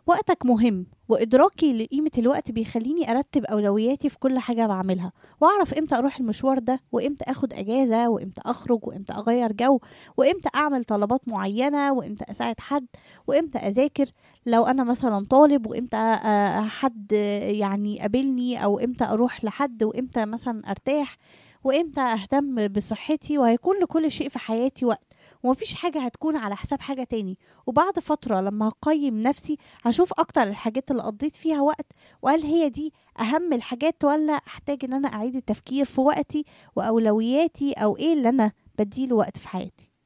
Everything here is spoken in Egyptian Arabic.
وقتك مهم وإدراكي لقيمة الوقت بيخليني أرتب أولوياتي في كل حاجة بعملها وأعرف إمتى أروح المشوار ده وإمتى أخد أجازة وإمتى أخرج وإمتى أغير جو وإمتى أعمل طلبات معينة وإمتى أساعد حد وإمتى أذاكر لو أنا مثلا طالب وإمتى آه، حد يعني يقابلني أو إمتى أروح لحد وإمتى مثلا أرتاح وإمتى أهتم بصحتي وهيكون لكل شيء في حياتي وقت ومفيش حاجة هتكون على حساب حاجة تاني وبعد فترة لما هقيم نفسي هشوف أكتر الحاجات اللي قضيت فيها وقت وهل هي دي أهم الحاجات ولا أحتاج إن أنا أعيد التفكير في وقتي وأولوياتي أو إيه اللي أنا بديله وقت في حياتي